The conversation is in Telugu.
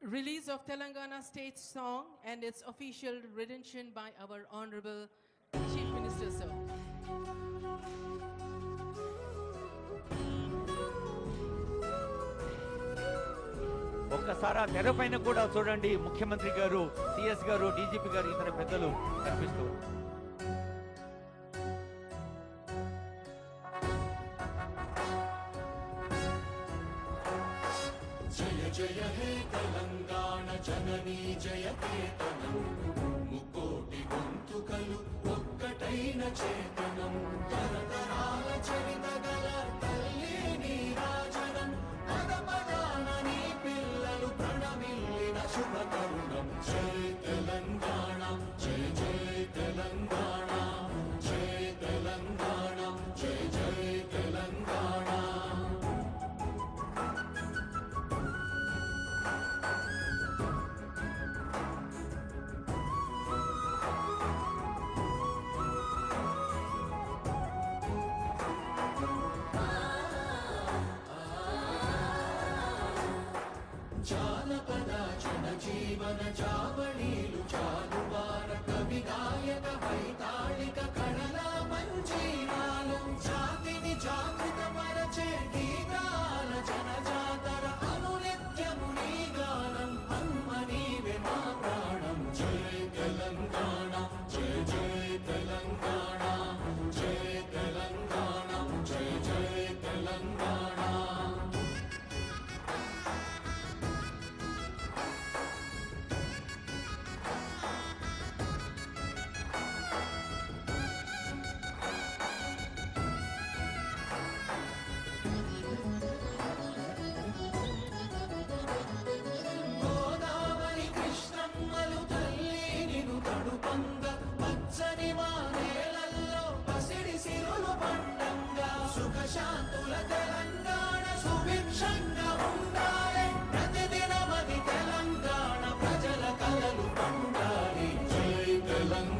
release of Telangana state song and its official rendition by our Honorable Chief Minister, sir. ఒక్కసారి ఆ తెర పైన కూడా చూడండి ముఖ్యమంత్రి గారు సిఎస్ గారు డీజీపీ గారు ఇతర పెద్దలు కనిపిస్తూ జయ జయ హే తెలంగాణ జననీ జయ కేతనం ముకోటి గొంతుకలు ఒక్కటైన చేతనం తరతరాల చరిత గల తల్లి నీరాజనం పద పదాన నీ పిల్లలు ప్రణమిల్లిన శుభ తరుణం జయ తెలంగాణ జయ జయ తెలంగాణ జయ తెలంగాణ జయ జయ తెలంగాణ జానపద జన జీవన జావళీలు చాలువార కవి గాయక వైతాళిక కళల మంజీరాలు జాతిని జాగృత పరచే గీతాల జన జాతర అనునిత్యము నీ గానం అమ్మ నీవే మా ప్రాణం జయ తెలంగాణ జయ జయ తెలంగాణ జయ తెలంగాణ జయ జయ తెలంగాణ గోదావరి కృష్ణమ్మలు తల్లి నిను తడుపంగ పచ్చని మా నేలల్లో పసిడి సిరులు పండంగా సుఖ శాంతుల తెలంగాణ సుభిక్షంగా ఉండాలి ప్రతిదినమది తెలంగాణ ప్రజల కలలు పండాలి జై తెలంగాణ